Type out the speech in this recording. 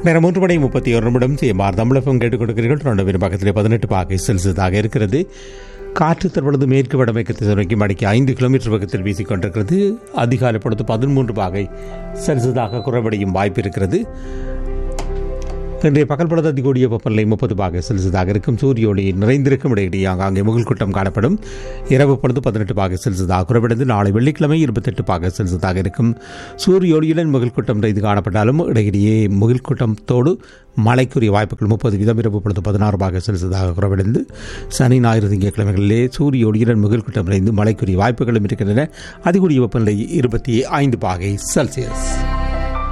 நேரம் மூன்று மணி முப்பத்தி ஒரு நிமிடம் செய்யமார் தமிழகம் கேட்டுக் கொடுக்கிறீர்கள் தொடர்ந்து வேறு பக்கத்திலே பதினெட்டு பாகை செல்சியஸாக இருக்கிறது காற்று தற்பொழுது மேற்கு வடமேற்கு திசை நோக்கி மணிக்கு ஐந்து கிலோமீட்டர் பக்கத்தில் வீசிக் கொண்டிருக்கிறது அதிகாலை பொழுது பதிமூன்று பாகை செல்சியஸாக குறைவடையும் வாய்ப்பு இருக்கிறது இன்றைய பகல் பொழுது அதிகூடிய வெப்பநிலை முப்பது பாக செல்சியஸாக இருக்கும் சூரிய ஒளி நிறைந்திருக்கும் இடையிடையே அங்கே முகில் கூட்டம் காணப்படும் இரவு பொழுது பதினெட்டு பாக செல்சியஸாக குறைவடைந்து நாளை வெள்ளிக்கிழமை இருபத்தெட்டு பாக செல்சியஸாக இருக்கும் சூரிய ஒளியுடன் முகில் கூட்டம் நிறைந்து காணப்பட்டாலும் இடையிடையே முகில் கூட்டத்தோடு மழைக்குரிய வாய்ப்புகள் முப்பது வீதம் இரவு பொழுது பதினாறு பாக செல்சியஸாக குறைவடைந்து சனி ஞாயிறு திங்கட்கிழமைகளிலே சூரிய ஒளியுடன் முகில் கூட்டம் நிறைந்து மழைக்குரிய வாய்ப்புகளும் இருக்கின்றன அதிகூடிய வெப்பநிலை இருபத்தி ஐந்து பாகை செல்சியஸ்